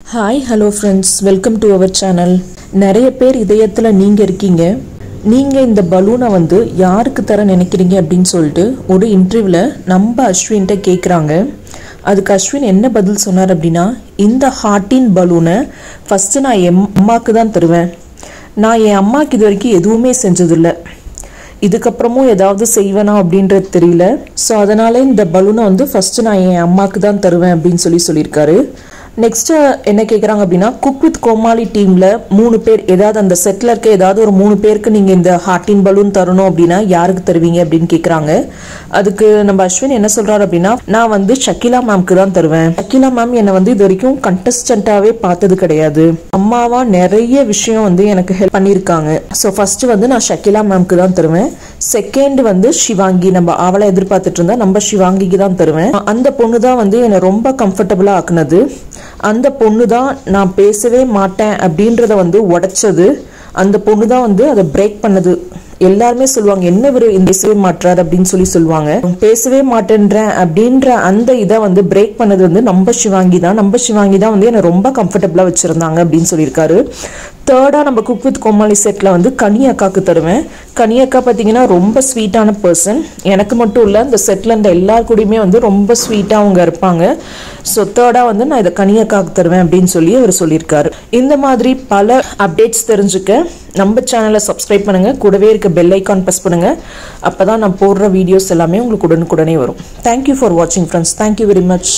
hi hello friends welcome to our channel நிறைய பேர் இதயத்தில் நீங்கள் இருக்கீங்க நீங்கள் இந்த பலூனை வந்து யாருக்கு தர நினைக்கிறீங்க அப்படின்னு சொல்லிட்டு ஒரு இன்டர்வியூவில் நம்ம அஸ்வின்கிட்ட கேட்குறாங்க அதுக்கு அஸ்வின் என்ன பதில் சொன்னார் அப்படின்னா இந்த ஹார்ட்டின் பலூனை ஃபஸ்ட்டு நான் என் அம்மாவுக்கு தான் தருவேன் நான் என் அம்மாவுக்கு இது வரைக்கும் எதுவுமே செஞ்சதில்லை இதுக்கப்புறமும் ஏதாவது செய்வேனா அப்படின்றது தெரியல ஸோ அதனால இந்த பலூனை வந்து ஃபர்ஸ்ட் நான் என் அம்மாவுக்கு தான் தருவேன் அப்படின்னு சொல்லி சொல்லியிருக்காரு நெக்ஸ்ட் என்ன கேட்குறாங்க அப்படின்னா குக் வித் கோமாளி டீம்ல மூணு பேர் ஏதாவது அந்த செட்டில் இருக்க ஏதாவது ஒரு மூணு பேருக்கு நீங்க இந்த ஹார்ட்டின் பலூன் தரணும் அப்படின்னா யாருக்கு தருவீங்க அப்படின்னு கேட்குறாங்க அதுக்கு நம்ம அஸ்வின் என்ன சொல்றாரு அப்படின்னா நான் வந்து ஷக்கிலா மேம்க்கு தான் தருவேன் ஷக்கிலா மேம் என்னை வந்து இது வரைக்கும் கண்டஸ்டன்ட்டாவே பார்த்தது கிடையாது அம்மாவா நிறைய விஷயம் வந்து எனக்கு ஹெல்ப் பண்ணியிருக்காங்க ஸோ ஃபர்ஸ்ட் வந்து நான் ஷக்கிலா மேம்க்கு தான் தருவேன் செகண்ட் வந்து சிவாங்கி நம்ம அவளை எதிர்பார்த்துட்டு இருந்தா நம்ம சிவாங்கிக்கு தான் தருவேன் அந்த பொண்ணு தான் வந்து என்னை ரொம்ப கம்ஃபர்டபுளா ஆக்குனது அந்த பொண்ணு தான் நான் பேசவே மாட்டேன் அப்படின்றத வந்து உடைச்சது அந்த பொண்ணு தான் வந்து அதை பிரேக் பண்ணது எல்லாருமே சொல்லுவாங்க என்ன இவரு இந்த பேசவே மாட்டார் அப்படின்னு சொல்லி சொல்லுவாங்க பேசவே மாட்டேன்றேன் அப்படின்ற அந்த இதை வந்து பிரேக் பண்ணது வந்து நம்ம சிவாங்கி தான் நம்ம சிவாங்கி தான் வந்து என்னை ரொம்ப கம்ஃபர்டபுளா வச்சிருந்தாங்க அப்படின்னு சொல்லியிருக்காரு தேர்டா நம்ம குக் வித் கோமாளி செட்ல வந்து கனி அக்காக்கு தருவேன் கனி அக்கா பார்த்தீங்கன்னா ரொம்ப ஸ்வீட்டான பர்சன் எனக்கு மட்டும் இல்லை இந்த செட்டில் இந்த எல்லார் கூடயுமே வந்து ரொம்ப ஸ்வீட்டாக அவங்க இருப்பாங்க ஸோ தேர்டாக வந்து நான் இதை கனி அக்காக்கு தருவேன் அப்படின்னு சொல்லி அவர் சொல்லியிருக்காரு இந்த மாதிரி பல அப்டேட்ஸ் தெரிஞ்சுக்க நம்ம சேனலை சப்ஸ்கிரைப் பண்ணுங்க கூடவே இருக்க பெல் ஐக்கான் ப்ரெஸ் பண்ணுங்க அப்பதான் நான் போடுற வீடியோஸ் எல்லாமே உங்களுக்கு உடனுக்குடனே வரும் தேங்க்யூ ஃபார் வாட்சிங் ஃப்ரெண்ட்ஸ் தேங்க்யூ வெரி மச்